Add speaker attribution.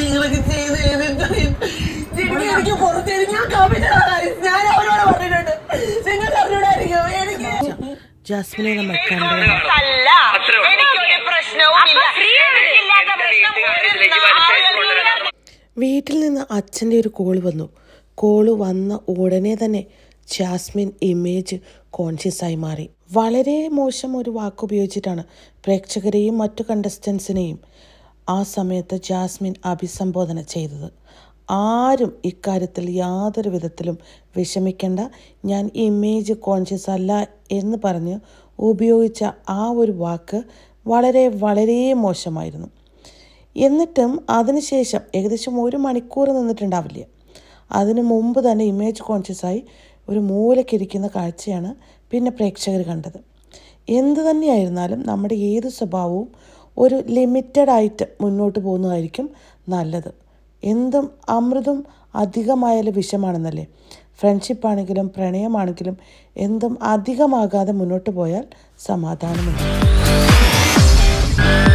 Speaker 1: നിങ്ങളൊക്കെ ചെയ്ത് ചെയ്തിട്ട് ശരിക്കും എനിക്ക് പുറത്തേക്ക് ഞാൻ കവിതയാണ് ഞാൻ അവരോട് പറഞ്ഞിട്ടുണ്ട് നിങ്ങൾക്ക് അവരോടായിരിക്കും എനിക്ക്
Speaker 2: ജാസ്മിനെ നമ്മൾ കണ്ടതാണ്
Speaker 3: അല്ല എനിക്കൊരു പ്രശ്നവും ഇല്ല എനിക്കില്ലാത്ത പ്രശ്നം ഒരു നാളുകളിലും
Speaker 2: വീട്ടിൽ നിന്ന് അച്ഛൻ്റെ ഒരു കോൾ വന്നു കോള് വന്ന ഉടനെ തന്നെ ജാസ്മിൻ ഇമേജ് കോൺഷ്യസ് ആയി മാറി വളരെ മോശം ഒരു വാക്ക് ഉപയോഗിച്ചിട്ടാണ് പ്രേക്ഷകരെയും മറ്റു കണ്ടസ്റ്റൻസിനെയും ആ സമയത്ത് ജാസ്മിൻ അഭിസംബോധന ചെയ്തത് ആരും ഇക്കാര്യത്തിൽ യാതൊരു വിധത്തിലും വിഷമിക്കേണ്ട ഞാൻ ഇമേജ് കോൺഷ്യസ് അല്ല എന്ന് പറഞ്ഞ് ഉപയോഗിച്ച ആ ഒരു വാക്ക് വളരെ വളരെ മോശമായിരുന്നു എന്നിട്ടും അതിനുശേഷം ഏകദേശം ഒരു മണിക്കൂർ നിന്നിട്ടുണ്ടാവില്ല അതിനു മുമ്പ് തന്നെ ഇമേജ് കോൺഷ്യസായി ഒരു മൂലക്കിരിക്കുന്ന കാഴ്ചയാണ് പിന്നെ പ്രേക്ഷകർ കണ്ടത് എന്ത് തന്നെയായിരുന്നാലും നമ്മുടെ ഏത് സ്വഭാവവും ഒരു ലിമിറ്റഡ് ആയിട്ട് മുന്നോട്ട് പോകുന്നതായിരിക്കും നല്ലത് എന്തും അമൃതും അധികമായാലും വിഷമാണെന്നല്ലേ ഫ്രണ്ട്ഷിപ്പ് ആണെങ്കിലും പ്രണയമാണെങ്കിലും എന്തും അധികമാകാതെ മുന്നോട്ട് പോയാൽ സമാധാനമുണ്ട്